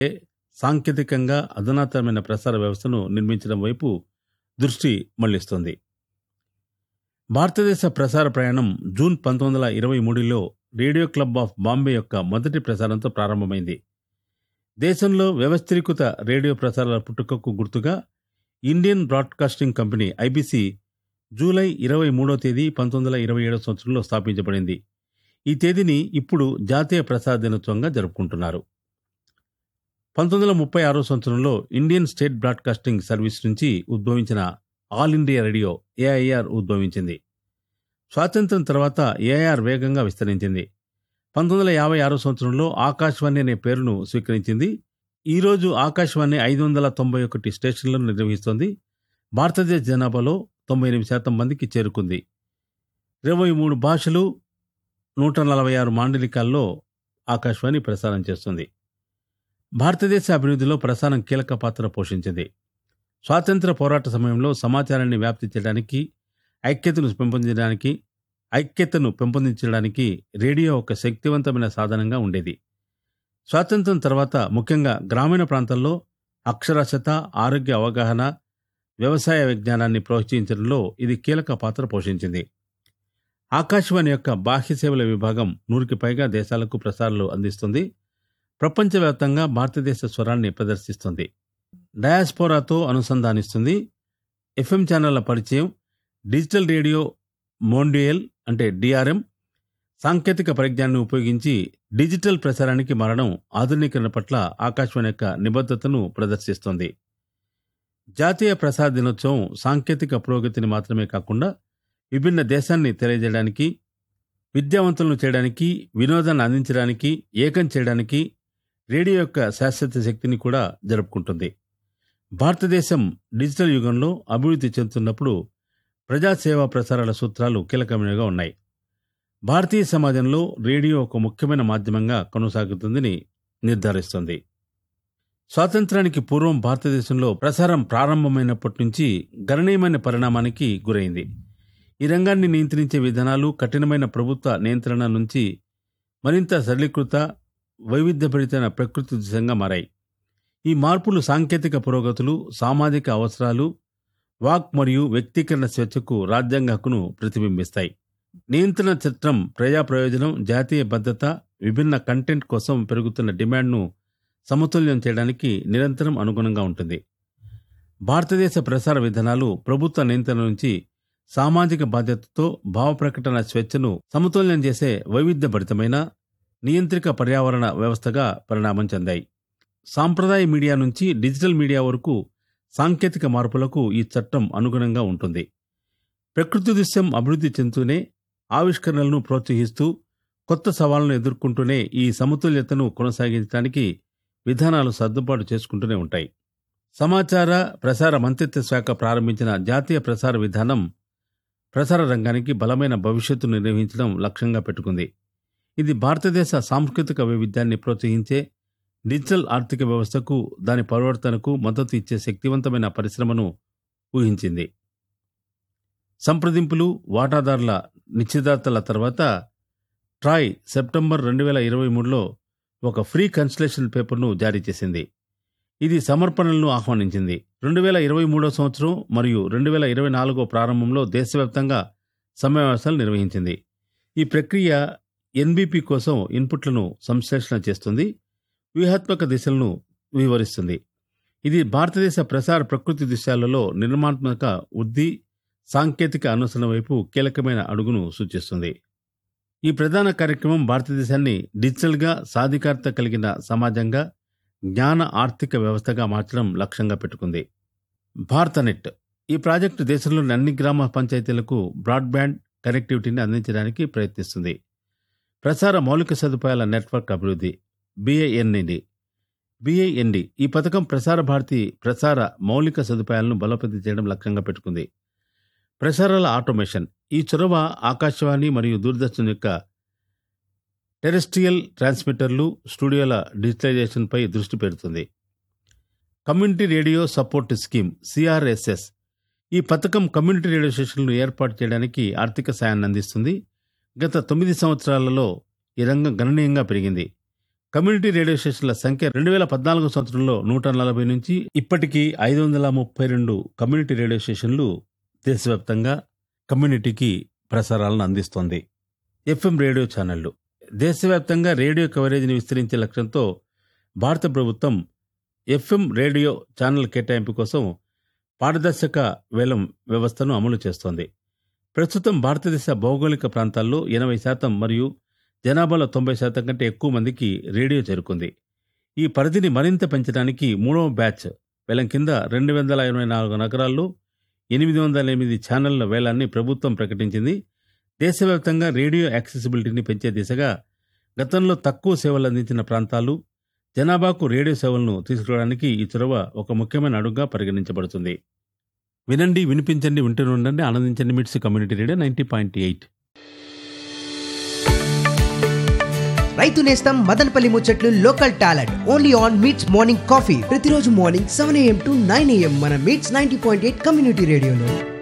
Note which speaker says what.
Speaker 1: సాంకేతికంగా అధునాతనమైన ప్రసార వ్యవస్థను నిర్మించడం వైపు దృష్టి మళ్లిస్తుంది భారతదేశ ప్రసార ప్రయాణం జూన్ పంతొమ్మిది వందల ఇరవై మూడులో రేడియో క్లబ్ ఆఫ్ బాంబే యొక్క మొదటి ప్రసారంతో ప్రారంభమైంది దేశంలో వ్యవస్థీకృత రేడియో ప్రసారాల పుట్టుకకు గుర్తుగా Indian broadcasting company IBC July ఇరవై మూడో తేదీ పంతొమ్మిది వందల ఇరవై ఏడో సంవత్సరంలో స్థాపించబడింది ఈ తేదీని ఇప్పుడు జాతీయ ప్రసార దినోత్సవంగా జరుపుకుంటున్నారు పంతొమ్మిది వందల ముప్పై ఆరో సంవత్సరంలో ఇండియన్ స్టేట్ బ్రాడ్కాస్టింగ్ సర్వీస్ నుంచి ఉద్భవించిన ఆల్ ఇండియా రేడియో ఏఐఆర్ ఉద్భవించింది స్వాతంత్ర్యం తర్వాత ఏఐఆర్ వేగంగా విస్తరించింది పంతొమ్మిది వందల యాభై ఆరో సంవత్సరంలో ఆకాశవాణి అనే పేరును స్వీకరించింది ఈ రోజు ఆకాశవాణి ఐదు వందల తొంభై ఒకటి స్టేషన్లను నిర్వహిస్తోంది భారతదేశ జనాభాలో తొంభై ఎనిమిది శాతం మందికి చేరుకుంది ఇరవై మూడు భాషలు నూట నలభై ఆరు మాండలికాల్లో ఆకాశవాణి ప్రసారం చేస్తుంది భారతదేశ అభివృద్ధిలో ప్రసారం కీలక పాత్ర పోషించింది స్వాతంత్ర పోరాట సమయంలో సమాచారాన్ని వ్యాప్తి చేయడానికి ఐక్యతను పెంపొందించడానికి ఐక్యతను పెంపొందించడానికి రేడియో ఒక శక్తివంతమైన సాధనంగా ఉండేది స్వాతంత్రం తర్వాత ముఖ్యంగా గ్రామీణ ప్రాంతాల్లో అక్షరాస్యత ఆరోగ్య అవగాహన వ్యవసాయ విజ్ఞానాన్ని ప్రోత్సహించడంలో ఇది కీలక పాత్ర పోషించింది ఆకాశవాణి యొక్క బాహ్య సేవల విభాగం నూరుకి పైగా దేశాలకు ప్రసారాలు అందిస్తుంది ప్రపంచవ్యాప్తంగా భారతదేశ స్వరాన్ని ప్రదర్శిస్తుంది డయాస్పోరాతో అనుసంధానిస్తుంది ఎఫ్ఎం ఛానళ్ల పరిచయం డిజిటల్ రేడియో మోండియల్ అంటే డిఆర్ఎం సాంకేతిక పరిజ్ఞానాన్ని ఉపయోగించి డిజిటల్ ప్రసారానికి మారడం ఆధునీకరణ పట్ల ఆకాశవాణి యొక్క నిబద్ధతను ప్రదర్శిస్తోంది జాతీయ ప్రసార దినోత్సవం సాంకేతిక పురోగతిని మాత్రమే కాకుండా విభిన్న దేశాన్ని తెలియజేయడానికి విద్యావంతులను చేయడానికి వినోదాన్ని అందించడానికి ఏకం చేయడానికి రేడియో యొక్క శాశ్వత శక్తిని కూడా జరుపుకుంటుంది భారతదేశం డిజిటల్ యుగంలో అభివృద్ధి చెందుతున్నప్పుడు ప్రజాసేవా ప్రసారాల సూత్రాలు కీలకమైనవిగా ఉన్నాయి భారతీయ సమాజంలో రేడియో ఒక ముఖ్యమైన మాధ్యమంగా కొనసాగుతుందని నిర్ధారిస్తుంది స్వాతంత్రానికి పూర్వం భారతదేశంలో ప్రసారం ప్రారంభమైనప్పటి నుంచి గణనీయమైన పరిణామానికి గురైంది ఈ రంగాన్ని నియంత్రించే విధానాలు కఠినమైన ప్రభుత్వ నియంత్రణ నుంచి మరింత సరళీకృత వైవిధ్యభరితమైన ప్రకృతి దిశంగా మారాయి ఈ మార్పులు సాంకేతిక పురోగతులు సామాజిక అవసరాలు వాక్ మరియు వ్యక్తీకరణ స్వేచ్ఛకు రాజ్యాంగ హక్కును ప్రతిబింబిస్తాయి నియంత్రణ చట్టం ప్రజా ప్రయోజనం జాతీయ భద్రత విభిన్న కంటెంట్ కోసం పెరుగుతున్న డిమాండ్ను సమతుల్యం చేయడానికి నిరంతరం అనుగుణంగా ఉంటుంది భారతదేశ ప్రసార విధానాలు ప్రభుత్వ నియంత్రణ నుంచి సామాజిక బాధ్యతతో భావ ప్రకటన స్వేచ్ఛను సమతుల్యం చేసే వైవిధ్యభరితమైన నియంత్రిక పర్యావరణ వ్యవస్థగా పరిణామం చెందాయి సాంప్రదాయ మీడియా నుంచి డిజిటల్ మీడియా వరకు సాంకేతిక మార్పులకు ఈ చట్టం అనుగుణంగా ఉంటుంది ప్రకృతి దృశ్యం అభివృద్ధి చెందుతూనే ఆవిష్కరణలను ప్రోత్సహిస్తూ కొత్త సవాళ్లను ఎదుర్కొంటూనే ఈ సమతుల్యతను కొనసాగించడానికి విధానాలు సర్దుబాటు చేసుకుంటూనే ఉంటాయి సమాచార ప్రసార మంత్రిత్వ శాఖ ప్రారంభించిన జాతీయ ప్రసార విధానం ప్రసార రంగానికి బలమైన భవిష్యత్తును నిర్వహించడం లక్ష్యంగా పెట్టుకుంది ఇది భారతదేశ సాంస్కృతిక వైవిధ్యాన్ని ప్రోత్సహించే డిజిటల్ ఆర్థిక వ్యవస్థకు దాని పరివర్తనకు మద్దతు ఇచ్చే శక్తివంతమైన పరిశ్రమను ఊహించింది సంప్రదింపులు వాటాదారుల నిశ్చితార్థాల తర్వాత ట్రాయ్ సెప్టెంబర్ రెండు వేల ఇరవై మూడులో ఒక ఫ్రీ కన్సలేషన్ పేపర్ను జారీ చేసింది ఇది సమర్పణలను ఆహ్వానించింది రెండు వేల ఇరవై మూడో సంవత్సరం మరియు రెండు వేల ఇరవై నాలుగో ప్రారంభంలో దేశవ్యాప్తంగా సమావేశాలు నిర్వహించింది ఈ ప్రక్రియ ఎన్బిపి కోసం ఇన్పుట్లను సంశ్లేషణ చేస్తుంది వ్యూహాత్మక దిశలను వివరిస్తుంది ఇది భారతదేశ ప్రసార ప్రకృతి దృశ్యాలలో నిర్మాణాత్మక వృద్ధి సాంకేతిక అనుసరణ వైపు కీలకమైన అడుగును సూచిస్తుంది ఈ ప్రధాన కార్యక్రమం భారతదేశాన్ని డిజిటల్గా సాధికారత కలిగిన సమాజంగా జ్ఞాన ఆర్థిక వ్యవస్థగా మార్చడం లక్ష్యంగా పెట్టుకుంది భారతనెట్ ఈ ప్రాజెక్టు దేశంలోని అన్ని గ్రామ పంచాయతీలకు బ్రాడ్బ్యాండ్ కనెక్టివిటీని అందించడానికి ప్రయత్నిస్తుంది ప్రసార మౌలిక సదుపాయాల నెట్వర్క్ అభివృద్ధి బిఐఎన్డి బిఐఎన్డి ఈ పథకం ప్రసార భారతి ప్రసార మౌలిక సదుపాయాలను బలోపేతం చేయడం లక్ష్యంగా పెట్టుకుంది ప్రసారాల ఆటోమేషన్ ఈ చొరవ ఆకాశవాణి మరియు దూరదర్శన్ యొక్క టెరెస్ట్రియల్ ట్రాన్స్మిటర్లు స్టూడియోల డిజిటలైజేషన్పై దృష్టి పెడుతుంది community radio support scheme CRSS ఈ పథకం కమ్యూనిటీ రేడియో స్టేషన్లను ఏర్పాటు చేయడానికి ఆర్థిక సాయాన్ని అందిస్తుంది గత తొమ్మిది సంవత్సరాలలో ఈ రంగం గణనీయంగా పెరిగింది కమ్యూనిటీ రేడియో స్టేషన్ల సంఖ్య రెండు వేల పద్నాలుగు సంవత్సరంలో నూట నలభై నుంచి ఇప్పటికీ ఐదు వందల ముప్పై రెండు కమ్యూనిటీ రేడియో స్టేషన్లు దేశవ్యాప్తంగా కమ్యూనిటీకి ప్రసారాలను అందిస్తోంది ఎఫ్ఎం రేడియో ఛానళ్లు దేశవ్యాప్తంగా రేడియో కవరేజీని విస్తరించే లక్ష్యంతో భారత ప్రభుత్వం ఎఫ్ఎం రేడియో ఛానల్ కేటాయింపు కోసం పారదర్శక వేలం వ్యవస్థను అమలు చేస్తోంది ప్రస్తుతం భారతదేశ భౌగోళిక ప్రాంతాల్లో ఎనభై శాతం మరియు జనాభాలో తొంభై శాతం కంటే ఎక్కువ మందికి రేడియో చేరుకుంది ఈ పరిధిని మరింత పెంచడానికి మూడవ బ్యాచ్ వేలం కింద రెండు వందల ఎనభై నాలుగు నగరాల్లో ఎనిమిది వందల ఎనిమిది ఛానళ్ల వేలాన్ని ప్రభుత్వం ప్రకటించింది దేశవ్యాప్తంగా రేడియో యాక్సెసిబిలిటీని పెంచే దిశగా గతంలో తక్కువ సేవలు అందించిన ప్రాంతాలు జనాభాకు రేడియో సేవలను తీసుకురావడానికి ఈ చొరవ ఒక ముఖ్యమైన అడుగుగా పరిగణించబడుతుంది వినండి వినిపించండి వింటూనే ఉండండి ఆనందించండి MITS community radio ninety point eight
Speaker 2: రైతు నేస్తం మదనపల్లి ముచ్చట్లు local talent only on MITS morning coffee ప్రతిరోజు morning seven AM to nine AM మన MITS ninety point eight community రేడియోలో